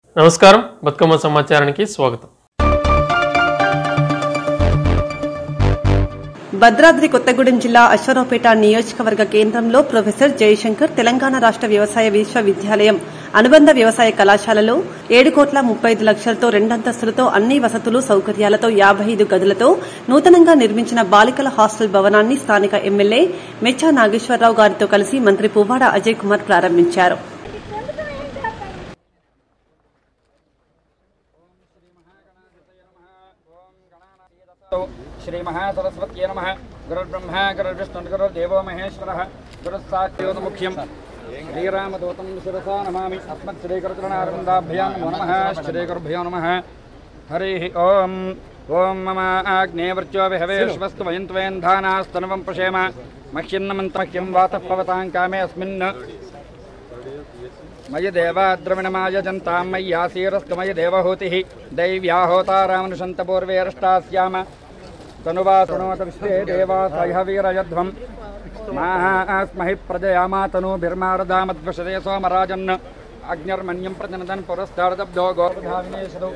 నమస్కారం బతుకమ్మ సమాచారానికి స్వాగతం భద్రాద్రి కొత్తగూడెం జిల్లా అశ్వరావుపేట నియోజకవర్గ కేంద్రంలో ప్రొఫెసర్ జయశంకర్ తెలంగాణ రాష్ట్ర వ్యవసాయ విశ్వవిద్యాలయం అనుబంధ వ్యవసాయ కళాశాలలో ఏడు కోట్ల ముప్పై ఐదు లక్షలతో రెండంతస్తులతో అన్ని వసతులు సౌకర్యాలతో యాభై ఐదు గదులతో నూతనంగా నిర్మించిన బాలికల హాస్టల్ భవనాన్ని స్థానిక ఎమ్మెల్యే మెచ్చా నాగేశ్వరరావు గారితో కలిసి మంత్రి పువ్వాడ అజయ్ కుమార్ ప్రారంభించారు श्रीमहासरस्वत्यै नमः गुरुर्ब्रह्मा गुरुर्विष्णुर्गुरुर्देवो महेश्वरः गुरुस्साक्षात् श्रीरामदूतं शिरसा नमामि अस्मत्श्रीकरुणारविन्दाभ्यां नमो नमः श्रीगुरुभ्यो नमः हरिः ॐ ॐ मम आग्नेयवर्चो विहवेश्वस्तु वयं त्वयन्धानास्तनुवं प्रशेम मह्यन्नमन्तमह्यं वातः पवतां कामे अस्मिन् मयि देवाद्रविणमायजन्तां मय्यासीरस्तमयि देवहूतिः दैव्या होतारामनुषन्तपूर्वेरष्टास्याम तनुवा शृणोत विश्वे देवासह वीरयध्वम् माहास्महि प्रजयामा तनूभिर्मारदामद्वशते सोमराजन् अग्निर्मन्यं प्रजनदन् पुरस्तार्दब्धो गोपधाविनेशदौ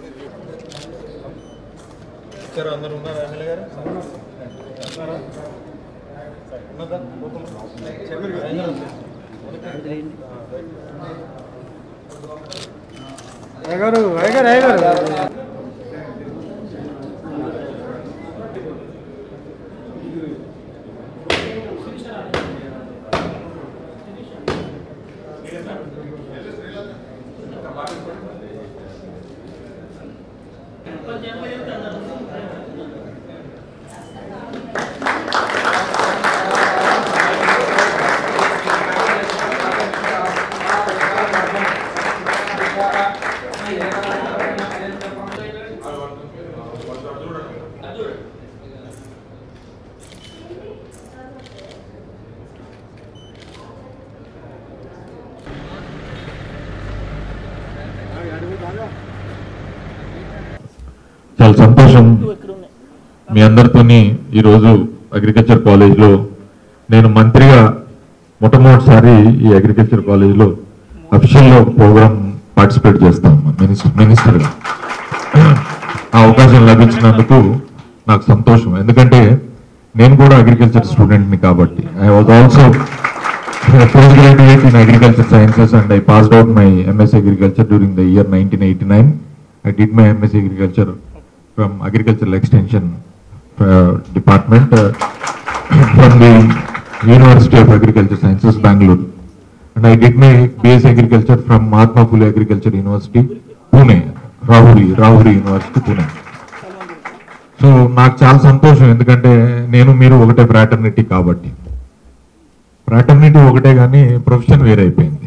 చాలా సంతోషం మీ అందరితోని ఈరోజు అగ్రికల్చర్ కాలేజ్లో నేను మంత్రిగా మొట్టమొదటిసారి ఈ అగ్రికల్చర్ కాలేజ్లో అఫీషియల్గా ప్రోగ్రామ్ పార్టిసిపేట్ చేస్తాం మినిస్టర్ మినిస్టర్గా ఆ అవకాశం లభించినందుకు నాకు సంతోషం ఎందుకంటే నేను కూడా అగ్రికల్చర్ స్టూడెంట్ని కాబట్టి I was also post graduate in agriculture sciences and I passed out my MS agriculture during the year nineteen eighty nine I did my MS agriculture from agricultural extension department from the university of agriculture sciences Bengaluru and I did my BS agriculture from Mahatma Phule agriculture university Pune Rahuri Rahuri university Pune so నాకు చాలా సంతోషం ఎందుకంటే నేను మీరు ఒకటే fraternity కాబట్టి fraternity ఒకటే కానీ ప్రొఫెషన్ వేరైపోయింది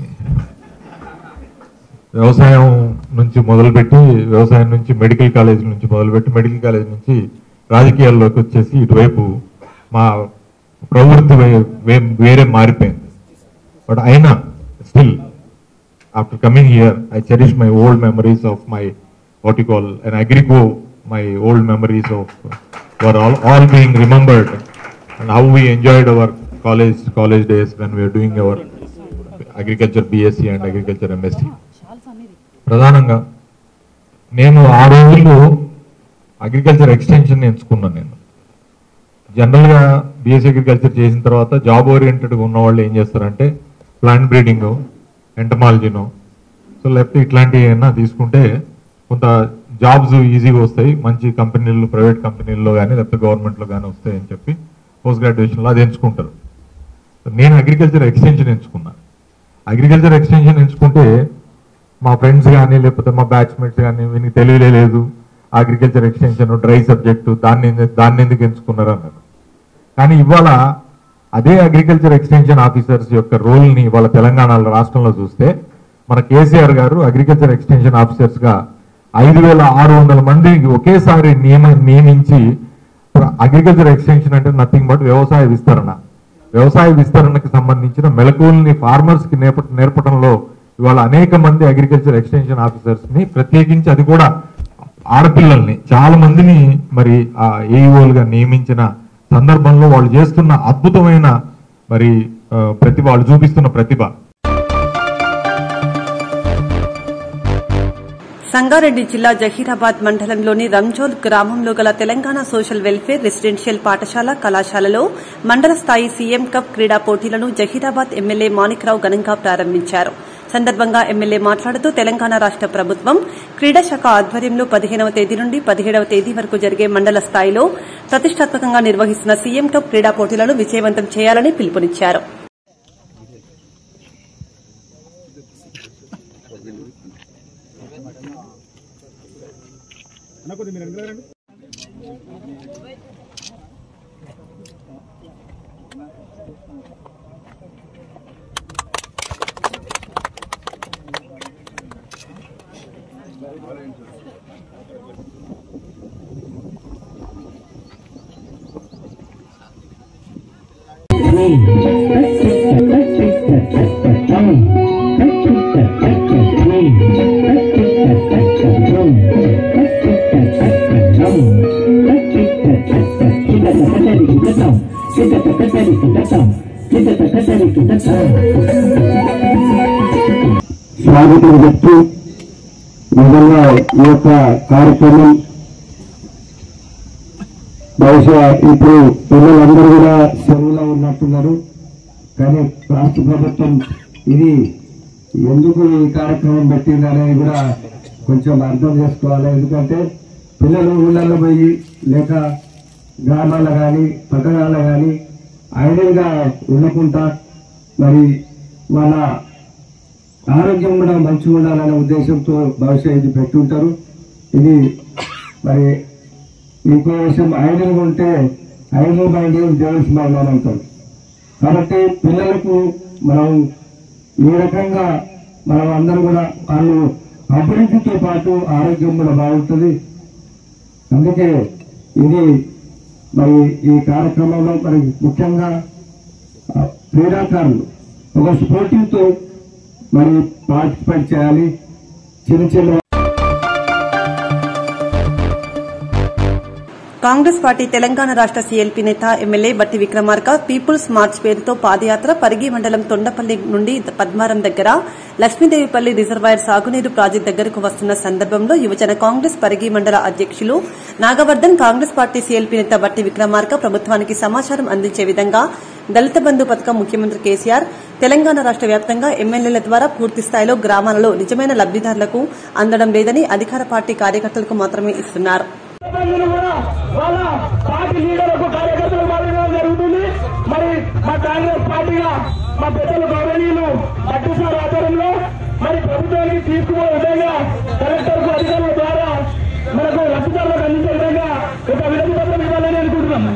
వ్యవసాయం నుంచి మొదలుపెట్టి వ్యవసాయం నుంచి మెడికల్ కాలేజ్ నుంచి మొదలుపెట్టి మెడికల్ కాలేజ్ నుంచి రాజకీయాల్లోకి వచ్చేసి ఇటువైపు మా ప్రవృత్తి వే- వే- వేరే మారిపోయింది బట్ అయినా still after coming here, I cherish my old memories of my what you call an agrico, my old memories of were all, all being remembered and how we enjoyed our college college days when we were doing our agriculture BSc and agriculture MSc. ప్రధానంగా నేను ఆ రోజుల్లో agriculture extension ఎంచుకున్నాను నేను జనరల్గా BSc agriculture చేసిన తర్వాత job ఓరియంటెడ్గా ఉన్న వాళ్ళు ఏం చేస్తారంటే ప్లాంట్ బ్రీడింగ్ ఎంటమాలజీనో సో లేకపోతే ఇట్లాంటివి ఏమైనా తీసుకుంటే కొంత జాబ్స్ ఈజీగా వస్తాయి మంచి కంపెనీలు ప్రైవేట్ కంపెనీల్లో కానీ లేకపోతే గవర్నమెంట్లో కానీ వస్తాయి అని చెప్పి పోస్ట్ గ్రాడ్యుయేషన్లో అది ఎంచుకుంటారు నేను అగ్రికల్చర్ ఎక్స్టెన్షన్ ఎంచుకున్నా అగ్రికల్చర్ ఎక్స్టెన్షన్ ఎంచుకుంటే మా ఫ్రెండ్స్ కానీ లేకపోతే మా బ్యాచ్మేట్స్ కానీ వీనికి తెలియలే లేదు అగ్రికల్చర్ ఎక్స్టెన్షన్ డ్రై సబ్జెక్టు దాన్ని ఎందు- దాన్ని ఎందుకు ఎంచుకున్నారు అన్నారు కానీ ఇవాళ అదే అగ్రికల్చర్ ఎక్స్టెన్షన్ ఆఫీసర్స్ యొక్క రోల్ ని ఇవాళ తెలంగాణ రాష్ట్రంలో చూస్తే మన కేసీఆర్ గారు అగ్రికల్చర్ ఎక్స్టెన్షన్ ఆఫీసర్స్ గా ఐదు వేల ఆరు వందల మంది ఒకేసారి నియమ నియమించి అగ్రికల్చర్ ఎక్స్టెన్షన్ అంటే నథింగ్ బట్ వ్యవసాయ విస్తరణ వ్యవసాయ విస్తరణకు సంబంధించిన మెలకువల్ని ఫార్మర్స్ కి నేర్ప నేర్పడంలో ఇవాళ అనేక మంది అగ్రికల్చర్ ఎక్స్టెన్షన్ ఆఫీసర్స్ ని ప్రత్యేకించి అది కూడా ఆడపిల్లల్ని చాలా మందిని మరి ఆ ఏఈఓలుగా నియమించిన సందర్భంలో వాళ్ళు చేస్తున్న అద్భుతమైన మరి ఆ, ప్రతిభ వాళ్ళు చూపిస్తున్న ప్రతిభ సంగారెడ్డి జిల్లా జహీరాబాద్ మండలంలోని రంజోల్ గ్రామంలో గల తెలంగాణ సోషల్ వెల్ఫేర్ రెసిడెన్షియల్ పాఠశాల కళాశాలలో మండల స్థాయి సీఎం కప్ క్రీడా పోటీలను జహీరాబాద్ ఎమ్మెల్యే మాణిక్రావు ఘనంగా ప్రారంభించారు సందర్భంగా ఎమ్మెల్యే మాట్లాడుతూ తెలంగాణ రాష్ట ప్రభుత్వం క్రీడా శాఖ ఆధ్వర్యంలో పదిహేనవ తేదీ నుండి పదిహేడవ తేదీ వరకు జరిగే మండల స్థాయిలో ప్రతిష్టాత్మకంగా నిర్వహిస్తున్న సీఎం కప్ క్రీడా పోటీలను విజయవంతం చేయాలని పిలుపునిచ్చారు స్వాగతం చెప్తూ నిజంగా ఈ యొక్క కార్యక్రమం బహుశా ఇప్పుడు పిల్లలందరూ కూడా సెలవులో ఉన్నట్టున్నారు కానీ రాష్ట్ర ప్రభుత్వం ఇది ఎందుకు ఈ కార్యక్రమం పెట్టింది అనేది కూడా కొంచెం అర్థం చేసుకోవాలి ఎందుకంటే పిల్లలు ఊళ్ళల్లో పోయి లేక గ్రామాల్లో కానీ పట్టణాల్లో కానీ ఐడియల్గా ఉండకుండా మరి వాళ్ళ ఆరోగ్యం కూడా మంచిగా ఉండాలనే ఉద్దేశంతో బహుశా ఇది పెట్టుంటారు ఇది మరి ఇంకో విషయం ఐడియల్గా ఉంటే ఐడియల్ మైండ్ దేవుడి మైండ్ అని అంటారు కాబట్టి పిల్లలకు మనం ఈ రకంగా మనం అందరం కూడా వాళ్ళు అభివృద్ధితో పాటు ఆరోగ్యం కూడా బాగుంటుంది అందుకే ఇది మరి ఈ కార్యక్రమంలో మరి ముఖ్యంగా ఆ, క్రీడాకారులు ఒక స్పోర్టివ్తో మరి పార్టిసిపేట్ చేయాలి చిన్న చిన్న కాంగ్రెస్ పార్టీ తెలంగాణ రాష్ట సీఎల్పీ నేత ఎమ్మెల్యే బట్టి విక్రమార్క పీపుల్స్ మార్చ్ పేరుతో పాదయాత్ర పరిగి మండలం తొండపల్లి నుండి పద్మారం దగ్గర లక్ష్మీదేవిపల్లి రిజర్వాయర్ సాగునీరు ప్రాజెక్టు దగ్గరకు వస్తున్న సందర్భంలో యువజన కాంగ్రెస్ పరిగి మండల అధ్యక్షులు నాగవర్ధన్ కాంగ్రెస్ పార్టీ సీఎల్పీ నేత బట్టి విక్రమార్క ప్రభుత్వానికి సమాచారం అందించే విధంగా దళిత బంధు పథకం ముఖ్యమంత్రి కేసీఆర్ తెలంగాణ రాష్ట వ్యాప్తంగా ఎమ్మెల్యేల ద్వారా పూర్తి స్థాయిలో గ్రామాలలో నిజమైన లబ్దిదారులకు అందడం లేదని అధికార పార్టీ కార్యకర్తలకు మాత్రమే ఇస్తున్నారు మందిని కూడా వాళ్ళ పార్టీ లీడర్లకు కార్యకర్తలకు పంపించడం జరుగుతుంది మరి మా కాంగ్రెస్ పార్టీగా మా పెద్దలు గౌరవనీయులు అడ్డు సార్ ఆధ్వర్యంలో మరి ప్రభుత్వానికి తీసుకునే విధంగా కలెక్టర్ కు అధికారుల ద్వారా మనకు లబ్ధిదారులకు అందించే విధంగా ఒక వినతి పత్రం ఇవ్వాలని అనుకుంటున్నాం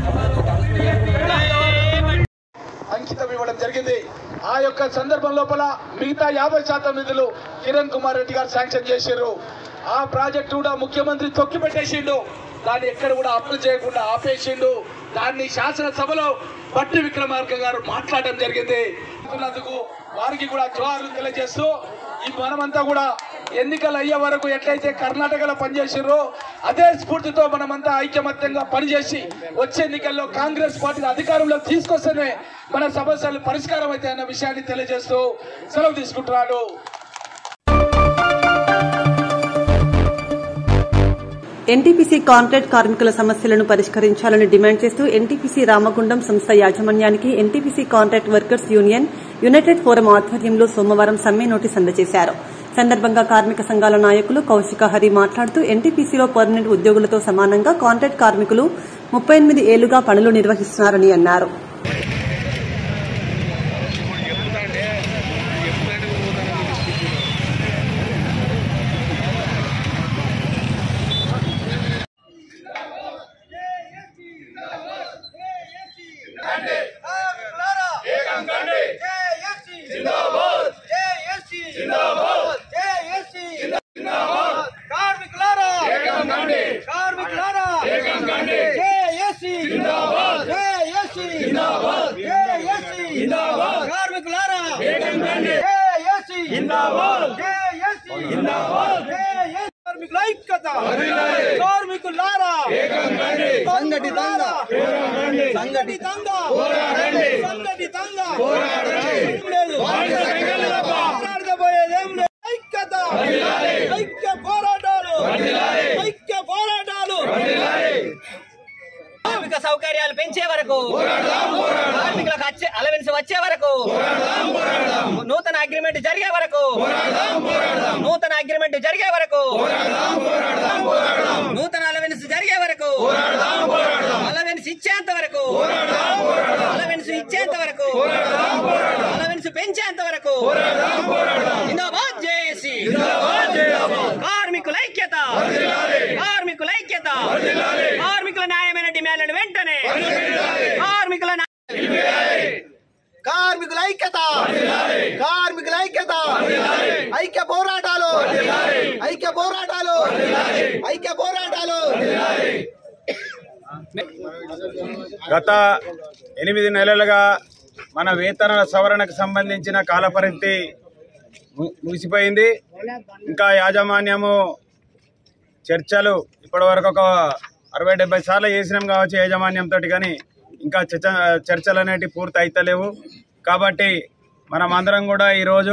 అంకితం ఇవ్వడం జరిగింది ఆ యొక్క సందర్భం లోపల మిగతా యాభై శాతం నిధులు కిరణ్ కుమార్ రెడ్డి గారు శాంక్షన్ చేశారు ఆ ప్రాజెక్టు కూడా ముఖ్యమంత్రి తొక్కి పెట్టేసిండు దాన్ని ఎక్కడ కూడా అమలు చేయకుండా ఆపేసిండు దాన్ని శాసనసభలో బట్టి విక్రమార్క గారు మాట్లాడడం జరిగింది అందుకు వారికి కూడా జోహార్లు తెలియజేస్తూ ఈ మనమంతా కూడా ఎన్నికలు అయ్యే వరకు ఎట్లయితే కర్ణాటకలో పనిచేసారో అదే స్ఫూర్తితో మనమంతా ఐకమత్యంగా పనిచేసి వచ్చే ఎన్నికల్లో కాంగ్రెస్ పార్టీని అధికారంలో తీసుకొస్తేనే మన సమస్యలు పరిష్కారం అవుతాయి అన్న విషయాన్ని తెలియజేస్తూ సెలవు తీసుకుంటున్నాడు ఎన్టీపీసీ కాంట్రాక్ట్ కార్మికుల సమస్యలను పరిష్కరించాలని డిమాండ్ చేస్తూ ఎన్టీపీసీ రామగుండం సంస్థ యాజమాన్యానికి NTPC contract workers union united forum ఆధ్వర్యంలో సోమవారం సమ్మె నోటీస్ అందజేశారు సందర్భంగా కార్మిక సంఘాల నాయకులు కౌశిక హరి మాట్లాడుతూ ఎన్టీపీసీలో పర్మనెంట్ ఉద్యోగులతో సమానంగా కాంట్రాక్ట్ కార్మికులు ముప్పై ఎనిమిది ఏళ్లుగా పనులు నిర్వహిస్తున్నారని అన్నారు కార్మికులారా కార్మికులారా జేఏసీ జేఏసీ జేఏసీ కార్మికులారా జేఏసీ జేఏసీ కార్మికుల ఐక్యత కార్మికులారా సంఘటితంగా సంఘటితంగా సంఘటితంగా లేదు పోరాడకపోయేదేం లేదు ఐక్యత ఐక్య నూతన అగ్రిమెంట్ జరిగే వరకు నూతన అగ్రిమెంట్ జరిగే వరకు నూతన అలవెన్స్ జరిగే వరకు అలవెన్స్ ఇచ్చేంత వరకు అలవెన్స్ ఇచ్చేంత వరకు అలవెన్స్ పెంచేంత వరకు జిందాబాద్ జేఏసీ కార్మికుల ఐక్యత కార్మికుల ఐక్యత కార్మికుల న్యాయమైన డిమాండ్లను వెంటనే కార్మికుల న్యాయ- కార్మికుల ఐక్యత కార్మికుల ఐక్యత ఐక్య పోరాటాలు ఐక్య పోరాటాలు ఐక్య పోరాటాలు గత ఎనిమిది నెలలుగా మన వేతన సవరణకు సంబంధించిన కాలపరిమితి ము- ముగిసిపోయింది ఇంకా యాజమాన్యము చర్చలు ఇప్పటివరకు ఒక అరవై డెబ్బై సార్లు చేసినాం కావచ్చు యాజమాన్యంతో కానీ ఇంకా చర్చ చర్చలు అనేటివి పూర్తి అయితలేవు కాబట్టి మనం అందరం కూడా ఈరోజు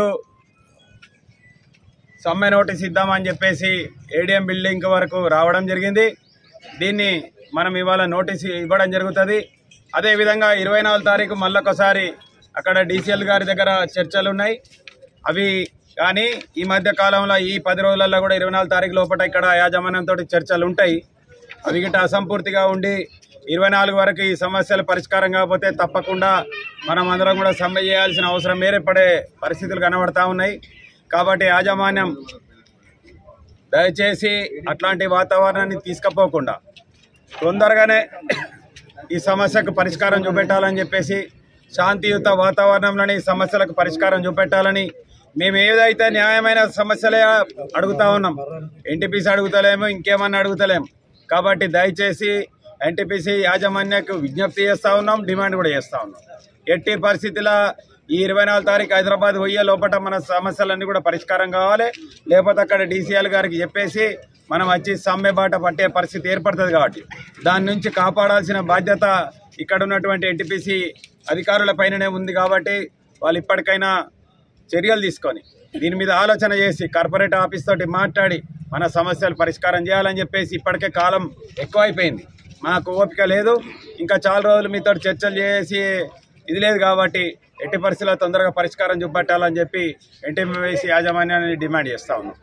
సమ్మె నోటీస్ ఇద్దామని చెప్పేసి ఏడిఎం బిల్డింగ్ వరకు రావడం జరిగింది దీన్ని మనం ఇవాళ నోటీస్ ఇవ్వడం జరుగుతుంది అదేవిధంగా ఇరవై నాలుగు తారీఖు మళ్ళొకసారి అక్కడ డీసీఎల్ గారి దగ్గర చర్చలు ఉన్నాయి అవి కానీ ఈ మధ్య కాలంలో ఈ పది రోజులలో కూడా ఇరవై నాలుగు తారీఖు లోపల ఇక్కడ యాజమాన్యంతో చర్చలు ఉంటాయి అవి గిట్ట అసంపూర్తిగా ఉండి ఇరవై నాలుగు వరకు ఈ సమస్యలు పరిష్కారం కాకపోతే తప్పకుండా మనం అందరం కూడా సమ్మె చేయాల్సిన అవసరం మేరేపడే పరిస్థితులు కనబడతా ఉన్నాయి కాబట్టి యాజమాన్యం దయచేసి అట్లాంటి వాతావరణాన్ని తీసుకుపోకుండా తొందరగానే ఈ సమస్యకు పరిష్కారం చూపెట్టాలని చెప్పేసి శాంతియుత వాతావరణంలోని ఈ సమస్యలకు పరిష్కారం చూపెట్టాలని మేము ఏదైతే న్యాయమైన సమస్యలే అడుగుతా ఉన్నాం ఎన్టీపీసీ అడుగుతలేము ఇంకేమన్నా అడుగుతలేము కాబట్టి దయచేసి ఎన్టీపీసీ యాజమాన్యకు విజ్ఞప్తి చేస్తా ఉన్నాం డిమాండ్ కూడా చేస్తా ఉన్నాం ఎట్టి పరిస్థితుల ఈ ఇరవై నాలుగు తారీఖు హైదరాబాద్ పోయే లోపల మన సమస్యలన్నీ కూడా పరిష్కారం కావాలి లేకపోతే అక్కడ డీసీఎల్ గారికి చెప్పేసి మనం వచ్చి సమ్మె బాట పట్టే పరిస్థితి ఏర్పడుతుంది కాబట్టి దాని నుంచి కాపాడాల్సిన బాధ్యత ఇక్కడ ఉన్నటువంటి ఎన్టీపీసీ అధికారుల పైననే ఉంది కాబట్టి వాళ్ళు ఇప్పటికైనా చర్యలు తీసుకొని దీని మీద ఆలోచన చేసి కార్పొరేట్ ఆఫీస్ తోటి మాట్లాడి మన సమస్యలు పరిష్కారం చేయాలని చెప్పేసి ఇప్పటికే కాలం ఎక్కువైపోయింది మాకు ఓపిక లేదు ఇంకా చాలా రోజులు మీతో చర్చలు చేసి ఇది లేదు కాబట్టి ఎట్టి పరిస్థితుల్లో తొందరగా పరిష్కారం చూపెట్టాలని చెప్పి ఎన్టీపీసీ యాజమాన్యాన్ని డిమాండ్ చేస్తా ఉన్నాం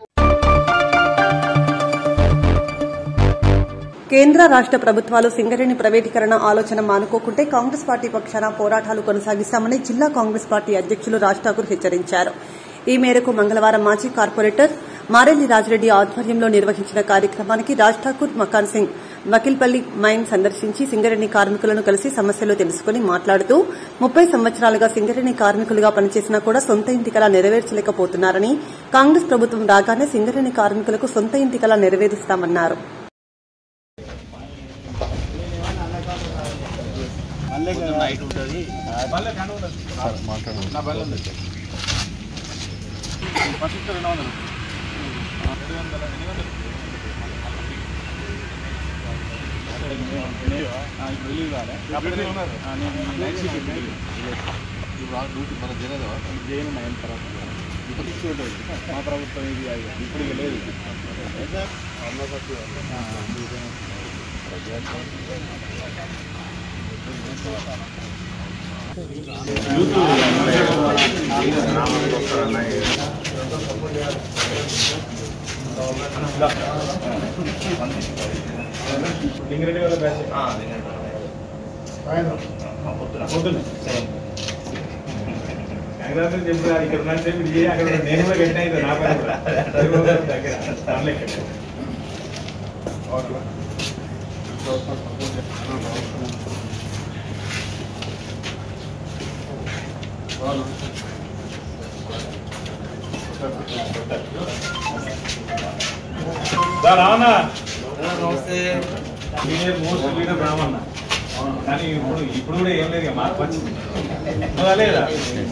కేంద్ర రాష్ట ప్రభుత్వాలు సింగరేణి ప్రైవేటీకరణ ఆలోచన మానుకోకుంటే కాంగ్రెస్ పార్టీ పక్షాన పోరాటాలు కొనసాగిస్తామని జిల్లా కాంగ్రెస్ పార్టీ అధ్యక్షులు రాజ్ ఠాకూర్ హెచ్చరించారు ఈ మేరకు మంగళవారం మాజీ కార్పొరేటర్ మారెల్లి రాజిరెడ్డి ఆధ్వర్యంలో నిర్వహించిన కార్యక్రమానికి రాజ్ ఠాకూర్ మకాన్ సింగ్ వకీల్పల్లి మైన్ సందర్శించి సింగరేణి కార్మికులను కలిసి సమస్యలు తెలుసుకుని మాట్లాడుతూ ముప్పై సంవత్సరాలుగా సింగరేణి కార్మికులుగా పనిచేసినా కూడా సొంత ఇంటి కళ నెరవేర్చలేకపోతున్నారని కాంగ్రెస్ ప్రభుత్వం రాగానే సింగరేణి కార్మికులకు సొంత ఇంటి కళ నెరవేరుస్తామన్నారు కానీ ఇప్పుడు ఇప్పుడు కూడా ఏం లేదు మార్పు వచ్చింది అవునా లేదా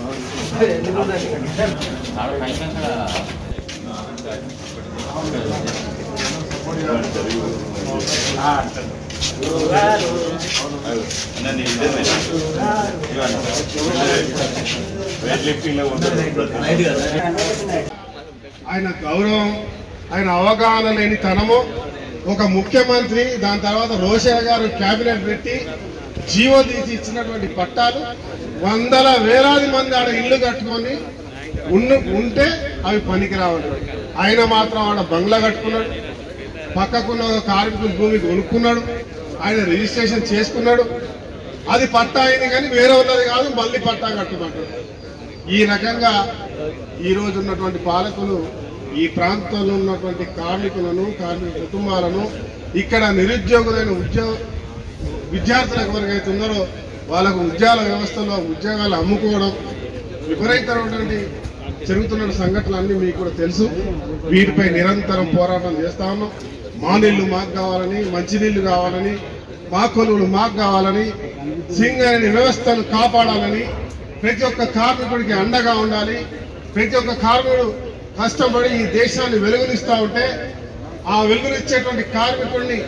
ఆయన గౌరవం ఆయన అవగాహన లేని తనము ఒక ముఖ్యమంత్రి దాని తర్వాత రోషయ్య గారు కేబినెట్ పెట్టి జీవో తీసి ఇచ్చినటువంటి పట్టాలు వందల వేలాది మంది ఆడ ఇల్లు కట్టుకొని ఉన్న ఉంటే అవి పనికి రావాలి ఆయన మాత్రం ఆడ బంగ్లా కట్టుకున్నాడు పక్కకున్న ఒక కార్మికుల భూమి కొనుక్కున్నాడు ఆయన రిజిస్ట్రేషన్ చేసుకున్నాడు అది పట్టా అయింది కానీ వేరే ఉన్నది కాదు మళ్ళీ పట్టా కట్టుమంటాడు ఈ రకంగా ఈ రోజు ఉన్నటువంటి పాలకులు ఈ ప్రాంతంలో ఉన్నటువంటి కార్మికులను కార్మిక కుటుంబాలను ఇక్కడ నిరుద్యోగులైన ఉద్యోగ విద్యార్థులకు ఎవరికైతే ఉన్నారో వాళ్ళకు ఉద్యోగాల వ్యవస్థలో ఉద్యోగాలు అమ్ముకోవడం విపరీతమైనటువంటి జరుగుతున్న సంఘటనలన్నీ మీకు కూడా తెలుసు వీటిపై నిరంతరం పోరాటం చేస్తా ఉన్నాం మా నీళ్లు మాకు కావాలని మంచినీళ్లు కావాలని మా కొలువులు మాకు కావాలని సింగరేణి వ్యవస్థను కాపాడాలని ప్రతి ఒక్క కార్మికుడికి అండగా ఉండాలి ప్రతి ఒక్క కార్మికుడు కష్టపడి ఈ దేశాన్ని వెలుగునిస్తా ఉంటే ఆ వెలుగునిచ్చేటువంటి కార్మికుడిని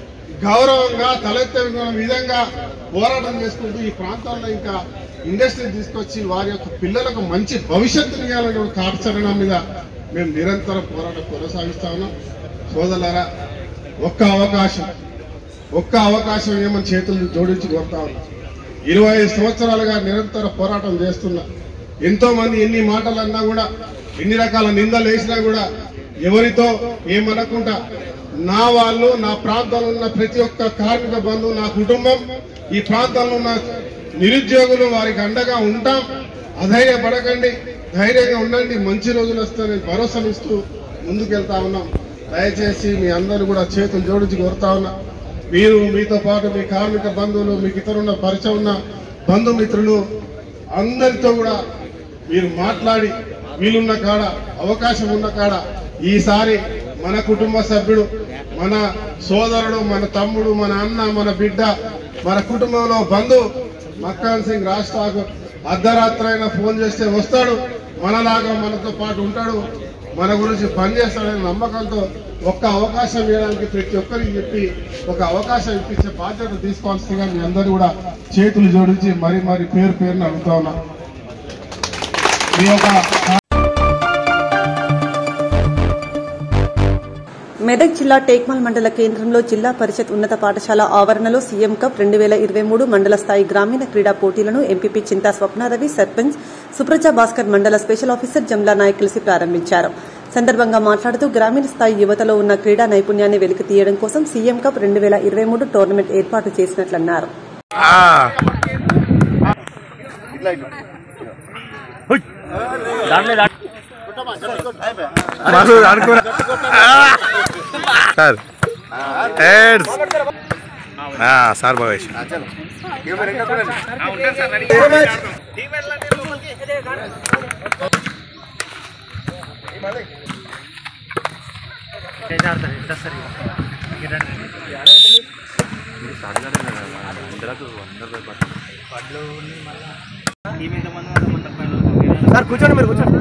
గౌరవంగా తలెత్తిన విధంగా పోరాటం చేసుకుంటూ ఈ ప్రాంతాల్లో ఇంకా ఇండస్ట్రీ తీసుకొచ్చి వారి యొక్క పిల్లలకు మంచి భవిష్యత్తుని ఇవ్వాలనే ఒక కార్యాచరణ మీద మేము నిరంతరం పోరాటం కొనసాగిస్తా ఉన్నాం సోదరులారా ఒక్క అవకాశం ఒక్క అవకాశం ఏమని చేతులు జోడించి కోరుతా ఉన్నాం ఇరవై ఐదు సంవత్సరాలుగా నిరంతర పోరాటం చేస్తున్నా ఎంతో మంది ఎన్ని మాటలు అన్నా కూడా ఎన్ని రకాల నిందలు వేసినా కూడా ఎవరితో ఏమనకుండా నా వాళ్ళు నా ప్రాంతంలో ఉన్న ప్రతి ఒక్క కార్మిక బంధువు నా కుటుంబం ఈ ప్రాంతంలో ఉన్న నిరుద్యోగులు వారికి అండగా ఉంటాం అధైర్యపడకండి ధైర్యంగా ఉండండి మంచి రోజులు వస్తాయని భరోసానిస్తూ ముందుకెళ్తా ఉన్నాం దయచేసి మీ అందరూ కూడా చేతులు జోడించి కోరుతా ఉన్నా మీరు మీతో పాటు మీ కార్మిక బంధువులు మీకు ఇతరున్న పరిచయం ఉన్న బంధుమిత్రులు అందరితో కూడా మీరు మాట్లాడి వీలున్న కాడ అవకాశం ఉన్న కాడ ఈసారి మన కుటుంబ సభ్యుడు మన సోదరుడు మన తమ్ముడు మన అన్న మన బిడ్డ మన కుటుంబంలో బంధువు మక్కాన్ సింగ్ రాజ్ ఠాకూర్ అర్ధరాత్రి అయినా ఫోన్ చేస్తే వస్తాడు మనలాగా మనతో పాటు ఉంటాడు మన గురించి పనిచేస్తాడనే నమ్మకంతో ఒక్క అవకాశం ఇవ్వడానికి ప్రతి ఒక్కరికి చెప్పి ఒక అవకాశం ఇప్పించే బాధ్యత తీసుకోవాల్సిందిగా మీ అందరూ కూడా చేతులు జోడించి మరి మరి పేరు పేరుని అడుగుతా ఉన్నా మీ యొక్క మెదక్ జిల్లా టేక్మల్ మండల కేంద్రంలో జిల్లా పరిషత్ ఉన్నత పాఠశాల ఆవరణలో సీఎం కప్ రెండు వేల ఇరవై మూడు మండల స్థాయి గ్రామీణ క్రీడా పోటీలను ఎంపీపీ చింతా స్వప్నారవి సర్పంచ్ సుప్రజ భాస్కర్ మండల స్పెషల్ ఆఫీసర్ జమ్లా నాయక్ కలిసి ప్రారంభించారు సందర్భంగా మాట్లాడుతూ గ్రామీణ స్థాయి యువతలో ఉన్న క్రీడా నైపుణ్యాన్ని వెలికి తీయడం కోసం సీఎం కప్ రెండు వేల ఇరవై మూడు టోర్నమెంట్ ఏర్పాటు చేసినట్లన్నారు సార్ ఎడ్స్ సార్ భవేష్ సార్ కూర్చోండి మీరు కూర్చోండి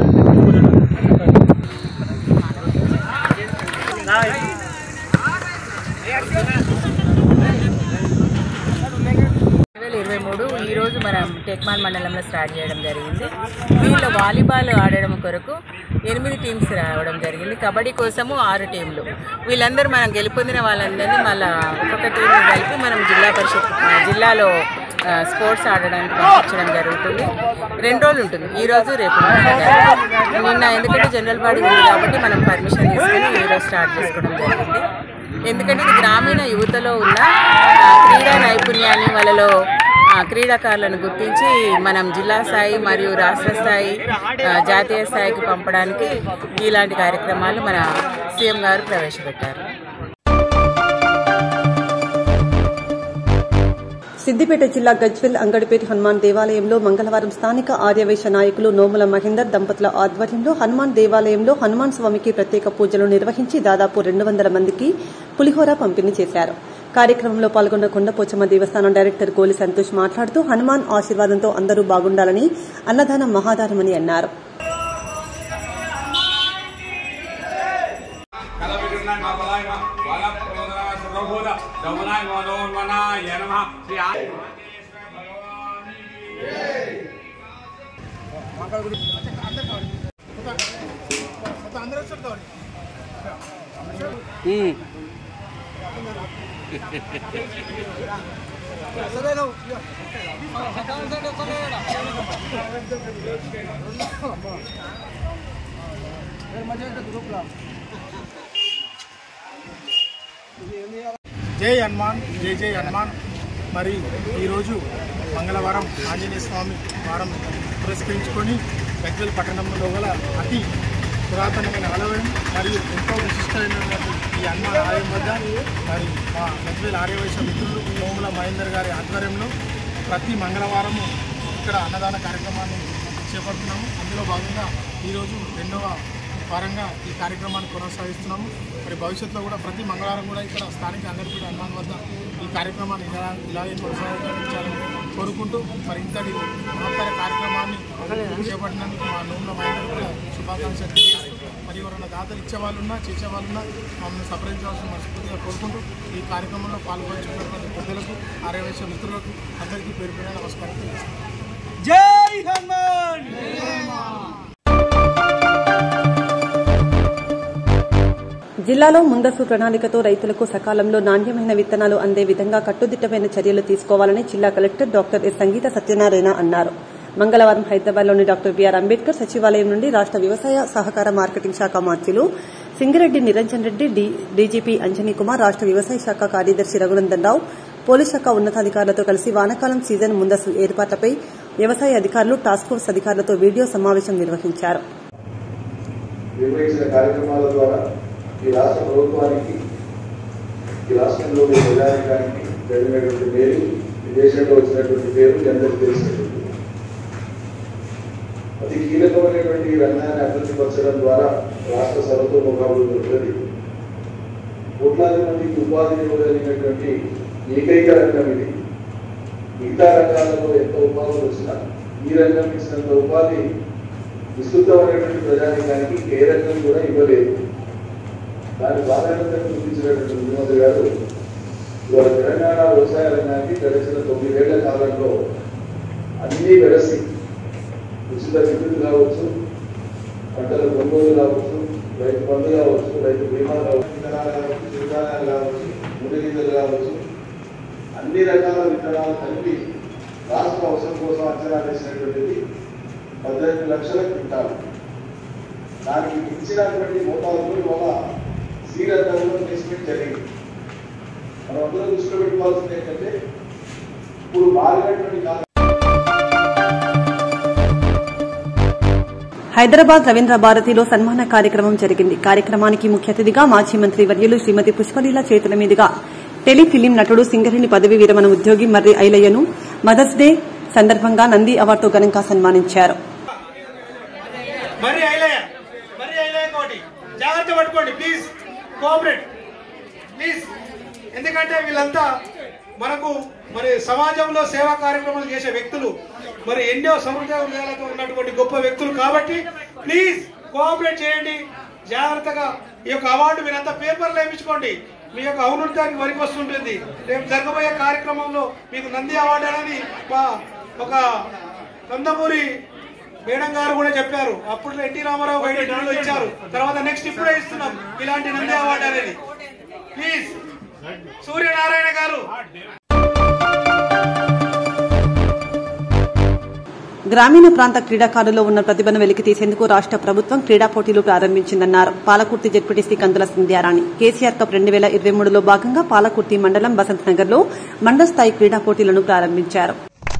వేల ఇరవై మూడు ఈరోజు మనం టెక్మాల్ మండలంలో స్టార్ట్ చేయడం జరిగింది దీనిలో వాలీబాల్ ఆడడం కొరకు ఎనిమిది టీమ్స్ రావడం జరిగింది కబడ్డీ కోసము ఆరు టీంలు వీళ్ళందరూ మనం గెలుపొందిన వాళ్ళందరినీ మళ్ళీ ఒక్కొక్క టీం కలిపి మనం జిల్లా పరిషత్ ఆ, జిల్లాలో ఆ, స్పోర్ట్స్ ఆడడానికి పంపించడం జరుగుతుంది రెండు రోజులు ఉంటుంది ఈ రోజు రేపు నిన్న ఎందుకంటే జనరల్ బాడీ ఉంది కాబట్టి మనం పర్మిషన్ తీసుకుని ఈరోజు స్టార్ట్ చేసుకోవడం జరిగింది ఎందుకంటే ఇది గ్రామీణ యువతలో ఉన్న ఆ, క్రీడా నైపుణ్యాన్ని వాళ్ళలో ఆ, క్రీడాకారులను గుర్తించి మనం జిల్లా స్థాయి మరియు రాష్ట్ర స్థాయి ఆ, జాతీయ స్థాయికి పంపడానికి ఇలాంటి కార్యక్రమాలు మన సీఎం గారు ప్రవేశపెట్టారు సిద్దిపేట జిల్లా గజ్వెల్ అంగడిపేట హనుమాన్ దేవాలయంలో మంగళవారం స్థానిక ఆర్యవైశ్య నాయకులు నోముల మహేందర్ దంపతుల ఆధ్వర్యంలో హనుమాన్ దేవాలయంలో హనుమాన్ స్వామికి ప్రత్యేక పూజలు నిర్వహించి దాదాపు రెండు వందల మందికి పులిహోర పంపిణీ చేశారు కార్యక్రమంలో పాల్గొన్న కొండపోచమ్మ దేవస్థానం డైరెక్టర్ గోలి సంతోష్ మాట్లాడుతూ హనుమాన్ ఆశీర్వాదంతో అందరూ బాగుండాలని అన్నదానం మహాదానమని అన్నారు జై హనుమాన్ జై జై హనుమాన్ మరి ఈరోజు మంగళవారం ఆంజనేయ స్వామి వారం పురస్కరించుకొని గజ్వెల్ పట్టణంలో గల అతి పురాతనమైన ఆలయం మరియు ఎంతో విశిష్టమైనటువంటి ఈ హనుమాన్ ఆలయం వద్ద మరి మా గజ్వెల్ ఆర్యవైశ్య మిత్రులు నోముల మహేందర్ గారి ఆధ్వర్యంలో ప్రతి మంగళవారము ఇక్కడ అన్నదాన కార్యక్రమాన్ని చేపడుతున్నాము అందులో భాగంగా ఈరోజు రెండవ వారంగా ఈ కార్యక్రమాన్ని కొనసాగిస్తున్నాము మరి భవిష్యత్తులో కూడా ప్రతి మంగళవారం కూడా ఇక్కడ స్థానిక అంగడిపూడి హనుమాన్ వద్ద ఈ కార్యక్రమాన్ని ఇలా ఇలాగే కొనసాగించాలని కోరుకుంటూ మరి ఇంతటి మహత్తర కార్యక్రమాన్ని చేపట్టినందుకు మా నూనె మహిళలు కూడా శుభాకాంక్షలు తెలియజేస్తూ మరి ఎవరైనా దాతలు ఇచ్చే వాళ్ళున్నా చేసే వాళ్ళున్నా మమ్మల్ని సంప్రదించవలసిన మనస్ఫూర్తిగా కోరుకుంటూ ఈ కార్యక్రమంలో పాల్గొంటున్నటువంటి పెద్దలకు ఆర్యవేశ మిత్రులకు అందరికీ పేరు పేరు నమస్కారం తెలియజేస్తాను జై హనుమాన్ జిల్లాలో ముందస్తు ప్రణాళికతో రైతులకు సకాలంలో నాణ్యమైన విత్తనాలు అందే విధంగా కట్టుదిట్టమైన చర్యలు తీసుకోవాలని జిల్లా collector doctor S Sangeetha Satyanarayana అన్నారు మంగళవారం హైదరాబాద్లోని డాక్టర్ బీఆర్ అంబేద్కర్ సచివాలయం నుండి రాష్ట వ్యవసాయ సహకార మార్కెటింగ్ శాఖ మార్చులు సింగిరెడ్డి నిరంజన్ రెడ్డి డి- డీజీపీ అంజనీ కుమార్ రాష్ట వ్యవసాయ శాఖ కార్యదర్శి రఘునందన్ రావు పోలీస్ శాఖ ఉన్నతాధికారులతో కలిసి వానాకాలం సీజన్ ముందస్తు ఏర్పాట్లపై వ్యవసాయ అధికారులు టాస్క్ ఫోర్స్ అధికారులతో వీడియో సమావేశం నిర్వహించారు నిర్వహించిన కార్యక్రమాల ద్వారా ఈ రాష్ట్ర ప్రభుత్వానికి ఈ రాష్ట్రంలోని ప్రజానికానికి జరిగినటువంటి పేరు ఈ దేశంలో వచ్చినటువంటి పేరు మీ అందరికీ తెలిసినటువంటి అతి కీలకమైనటువంటి ఈ రంగాన్ని అభివృద్ధి పరచడం ద్వారా రాష్ట్ర సర్వతోముఖాభివృద్ధి ఉంటుంది కోట్లాది మందికి ఉపాధిని ఇవ్వగలిగినటువంటి ఏకైక రంగం ఇది మిగతా రంగాలలో ఎంత ఉపాధులు వచ్చినా ఈ రంగం ఇచ్చినంత ఉపాధి విస్తృతమైనటువంటి ప్రజానికానికి ఏ రంగం కూడా ఇవ్వలేదు దాని ప్రాధాన్యత గుర్తించినటువంటి ముఖ్యమంత్రి గారు ఇవాళ తెలంగాణ వ్యవసాయ రంగానికి గడిచిన తొమ్మిదేళ్ల కాలంలో అన్ని వెరసి ఉచిత విద్యుత్ కావచ్చు పంటల కొనుగోలు కావచ్చు రైతు బంధు కావచ్చు రైతు బీమా కావచ్చు విత్తనాలు కావచ్చు చిరుధాన్యాలు కావచ్చు ముడి గింజలు కావచ్చు అన్ని రకాల విత్తనాలు కలిపి రాష్ట్ర అవసరం కోసం అంచనా వేసినటువంటిది పద్దెనిమిది లక్షల క్వింటాలు దానికి ఇచ్చినటువంటి మోతాదులు ఇవాళ శ్రీరంగంలో ప్లేస్మెంట్ జరిగింది మనం అందరం దృష్టిలో పెట్టుకోవాల్సింది ఏంటంటే ఇప్పుడు మారినటువంటి కాలం హైదరాబాద్ రవీంద్ర భారతిలో సన్మాన కార్యక్రమం జరిగింది కార్యక్రమానికి ముఖ్య అతిథిగా మాజీ మంత్రి వర్యులు శ్రీమతి పుష్పలీల చేతుల మీదుగా టెలిఫిలిం నటుడు సింగరేణి పదవి విరమణ ఉద్యోగి మర్రి ఐలయ్యను మదర్స్ డే సందర్భంగా నంది అవార్డుతో ఘనంగా సన్మానించారు మరి ఐలయ్య మరి ఐలయ్య కోటి జాగ్రత్త పట్టుకోండి ప్లీజ్ కోఆపరేట్ ప్లీజ్ ఎందుకంటే వీళ్ళంతా మనకు మరి సమాజంలో సేవా కార్యక్రమాలు చేసే వ్యక్తులు మరి ఎన్నో సముదాయాలతో ఉన్నటువంటి గొప్ప వ్యక్తులు కాబట్టి ప్లీజ్ కోఆపరేట్ చేయండి జాగ్రత్తగా ఈ యొక్క అవార్డు మీరంతా పేపర్లో వేయించుకోండి మీ యొక్క ఔన్నత్యానికి వరికి వస్తుంటుంది రేపు జరగబోయే కార్యక్రమంలో మీకు నంది అవార్డు అనేది మా ఒక కందమూరి మేడం గారు కూడా చెప్పారు అప్పుడు ఎన్టీ రామారావు గారు ఇంటర్వ్యూలో ఇచ్చారు తర్వాత నెక్స్ట్ ఇప్పుడే ఇస్తున్నాం ఇలాంటి నంది అవార్డు అనేది ప్లీజ్ సూర్యనారాయణ గారు గ్రామీణ ప్రాంత క్రీడాకారుల్లో ఉన్న ప్రతిభను వెలికి తీసేందుకు రాష్ట ప్రభుత్వం క్రీడా పోటీలు ప్రారంభించిందన్నారు Palakurthi ZPTC Kandula Sandhyarani KCR cup రెండు వేల ఇరవై మూడులో భాగంగా పాలకుర్తి మండలం బసంత్ నగర్ లో మండల స్థాయి క్రీడా పోటీలను ప్రారంభించారు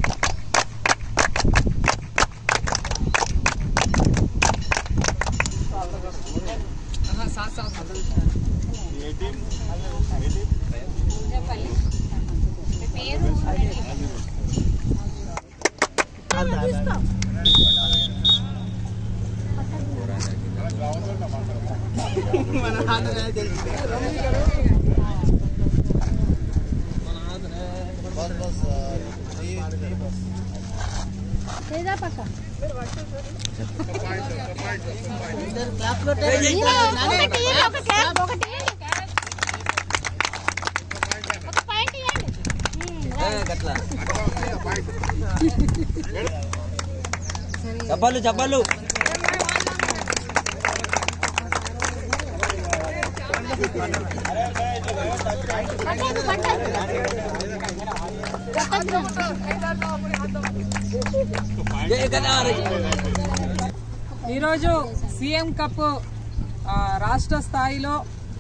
చెప్పాలు చెప్పాలు ఈరోజు సీఎం కప్ ఆ, రాష్ట్ర స్థాయిలో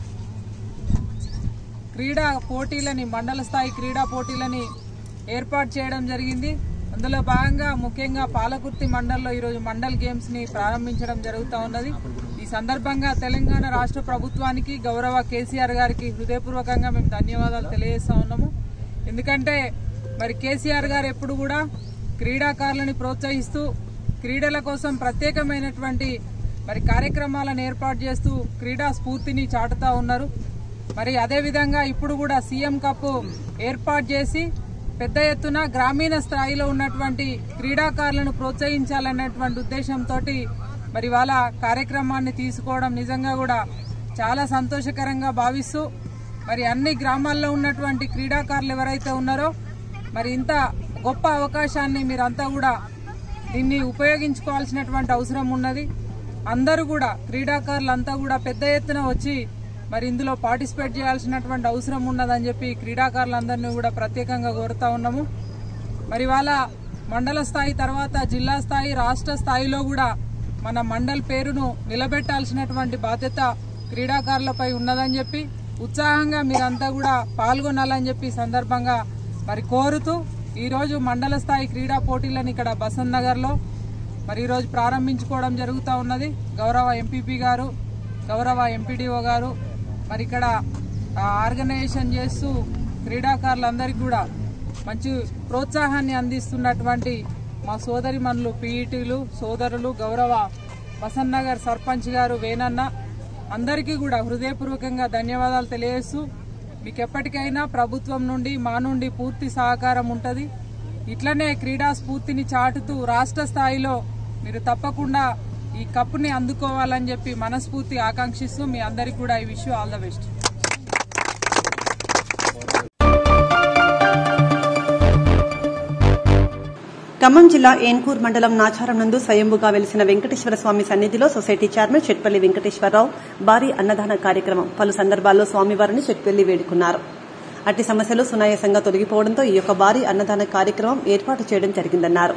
క్రీడా పోటీలని మండల స్థాయి క్రీడా పోటీలని ఏర్పాటు చేయడం జరిగింది అందులో భాగంగా ముఖ్యంగా పాలకుర్తి మండల్లో ఈరోజు మండల్ గేమ్స్ ని ప్రారంభించడం జరుగుతూ ఉన్నది ఈ సందర్భంగా తెలంగాణ రాష్ట్ర ప్రభుత్వానికి గౌరవ కేసీఆర్ గారికి హృదయపూర్వకంగా మేము ధన్యవాదాలు తెలియజేస్తా ఉన్నాము ఎందుకంటే మరి కేసీఆర్ గారు ఎప్పుడు కూడా క్రీడాకారులని ప్రోత్సహిస్తూ క్రీడల కోసం ప్రత్యేకమైనటువంటి మరి కార్యక్రమాలను ఏర్పాటు చేస్తూ క్రీడా స్ఫూర్తిని చాటుతా ఉన్నారు మరి అదే విధంగా ఇప్పుడు కూడా సీఎం కప్ ఏర్పాటు చేసి పెద్ద ఎత్తున గ్రామీణ స్థాయిలో ఉన్నటువంటి క్రీడాకారులను ప్రోత్సహించాలనేటువంటి ఉద్దేశంతో మరి వాళ్ళ కార్యక్రమాన్ని తీసుకోవడం నిజంగా కూడా చాలా సంతోషకరంగా భావిస్తూ మరి అన్ని గ్రామాల్లో ఉన్నటువంటి క్రీడాకారులు ఎవరైతే ఉన్నారో మరి ఇంత గొప్ప అవకాశాన్ని మీరంతా కూడా దీన్ని ఉపయోగించుకోవాల్సినటువంటి అవసరం ఉన్నది అందరూ కూడా క్రీడాకారులంతా కూడా పెద్ద ఎత్తున వచ్చి మరి ఇందులో పార్టిసిపేట్ చేయాల్సినటువంటి అవసరం ఉన్నదని చెప్పి క్రీడాకారులందరినీ కూడా ప్రత్యేకంగా కోరుతా ఉన్నాము మరి వాళ్ళ మండల స్థాయి తర్వాత జిల్లా స్థాయి రాష్ట్ర స్థాయిలో కూడా మన మండల్ పేరును నిలబెట్టాల్సినటువంటి బాధ్యత క్రీడాకారులపై ఉన్నదని చెప్పి ఉత్సాహంగా మీరంతా కూడా పాల్గొనాలని చెప్పి ఈ సందర్భంగా మరి కోరుతూ ఈరోజు మండల స్థాయి క్రీడా పోటీలను ఇక్కడ బసంత్ నగర్లో మరి ఈరోజు ప్రారంభించుకోవడం జరుగుతూ ఉన్నది గౌరవ ఎంపీపీ గారు గౌరవ ఎంపీడీఓ గారు మరి ఇక్కడ ఆ, ఆర్గనైజేషన్ చేస్తూ క్రీడాకారులందరికీ కూడా మంచి ప్రోత్సాహాన్ని అందిస్తున్నటువంటి మా సోదరి మనులు పీఈటీలు సోదరులు గౌరవ వసంత్ నగర్ సర్పంచ్ గారు వేనన్న అందరికీ కూడా హృదయపూర్వకంగా ధన్యవాదాలు తెలియజేస్తూ మీకు ఎప్పటికైనా ప్రభుత్వం నుండి మా నుండి పూర్తి సహకారం ఉంటుంది ఇట్లనే క్రీడా స్ఫూర్తిని చాటుతూ రాష్ట్ర స్థాయిలో మీరు తప్పకుండా ఈ కప్పుని అందుకోవాలని చెప్పి మనస్ఫూర్తి ఆకాంక్షిస్తూ మీ అందరికీ కూడా ఈ విషయం ఆల్ ద బెస్ట్ ఖమ్మం జిల్లా ఏన్కూర్ మండలం నాచారం నందు స్వయంభుగా వెలిసిన వెంకటేశ్వర స్వామి సన్నిధిలో సొసైటీ చైర్మన్ చెట్పల్లి వెంకటేశ్వరరావు భారీ అన్నదాన కార్యక్రమం పలు సందర్భాల్లో స్వామివారిని చెట్పల్లి వేడుకున్నారు అట్టి సమస్యలు సునాయాసంగా తొలగిపోవడంతో ఈ యొక్క భారీ అన్నదాన కార్యక్రమం ఏర్పాటు చేయడం జరిగిందన్నారు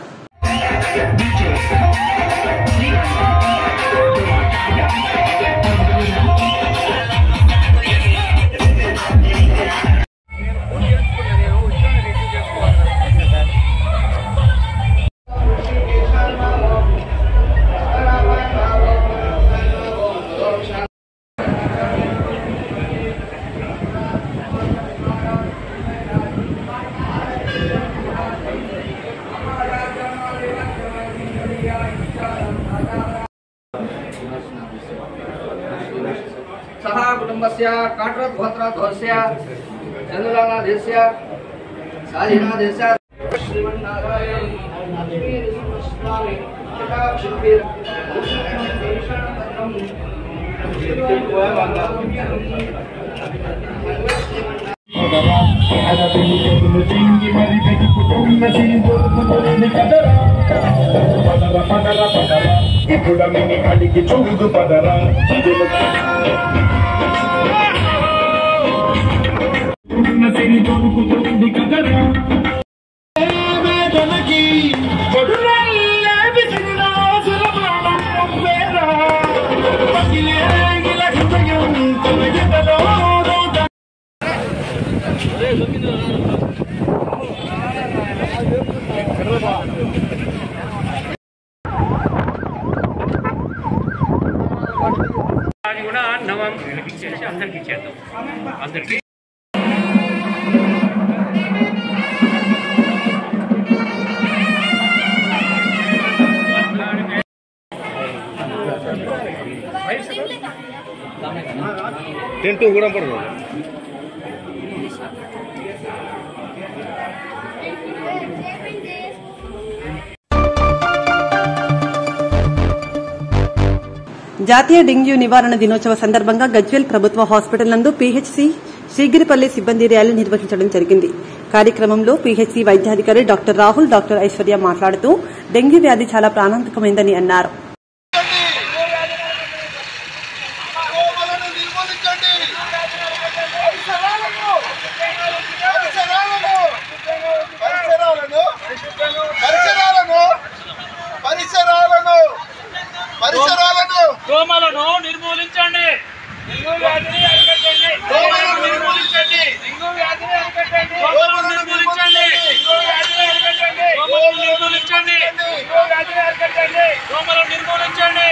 सह कुटुम्बस्य काट्रद्भोत्रध्वस्य चन्द्रनाथस्य स्वाधीनाथस्य श्रीमन्नारायण लक्ष्मीनरसिंहस्वामी कटाक्षिभिर् ఇప్పుడు మిని కడికి చూడు పదరా ఉన్నతిని దొరుకుతుంది కదరా వేదనకి పొడునల్లే విసిరినా సులభానం నువ్వేరా. పగిలే గిల హృదయం తన ఎదలో రోద- అది కూడా నవం ఇచ్చేసి అందరికి ఇచ్చేద్దాం అందరికి టెంట్ కూడా పడదు జాతీయ డెంగ్యూ నివారణ దినోత్సవ సందర్భంగా గజ్వేల్ ప్రభుత్వ హాస్పిటల్ నందు పీహెచ్సీ శ్రీగిరిపల్లి సిబ్బంది ర్యాలీ నిర్వహించడం జరిగింది కార్యక్రమంలో పీహెచ్సీ వైద్యాధికారి డాక్టర్ రాహుల్ డాక్టర్ ఐశ్వర్య మాట్లాడుతూ డెంగ్యూ వ్యాధి చాలా ప్రాణాంతకమైందని అన్నారు నిర్మూలించండి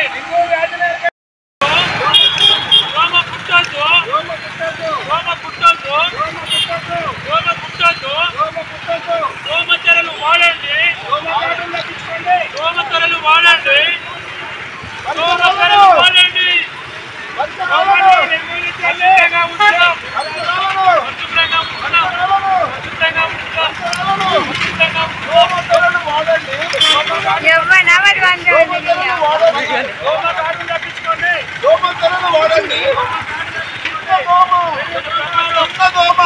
దోమ పుట్టొద్దు దోమ పుట్టొద్దు దోమ పుట్టొద్దు దోమ పుట్టొద్దు దోమ పుట్టొద్దు దోమ పుట్టొద్దు దోమ తెరలు వాడండి దోమ తెరలు తగ్గించుకోండి దోమ తెరలు వాడండి దోమ తెరలు వాడండి దోమలు నిర్మూలించండి. పరిశుభ్రంగా ఉంచుదాం. పరిశుభ్రంగా ఉంచుదాం. పరిశుభ్రంగా ఉంచుదాం. పరిశుభ్రంగా ఉంచుదాం. దోమ కాటును తగ్గించుకోండి దోమ తెరలు వాడండి చిన్న దోమ చిన్న దోమ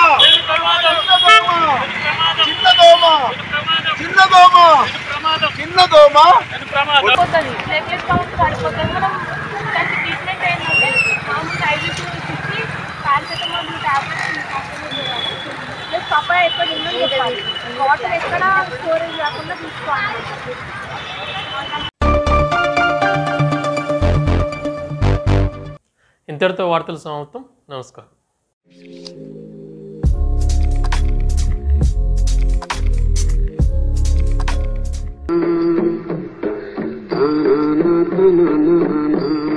చిన్న దోమ చిన్న దోమ చిన్న దోమ పడిపోతుంది ప్లేట్లెట్ కౌంట్ పడిపోతుంది మనం దానికి ట్రీట్మెంట్ ఏంటంటే మామూలుగా ఐదు ఇచ్చి పారాసెటమాల్ టాబ్లెట్స్ ప్లస్ పప్పాయ ఎక్కడ ఉందని చెప్పాలి వాటర్ ఎక్కడ స్టోరేజ్ కాకుండా చూసుకోవాలి ఇంతటితో వార్తలు సమాప్తం నమస్కారం na na na na na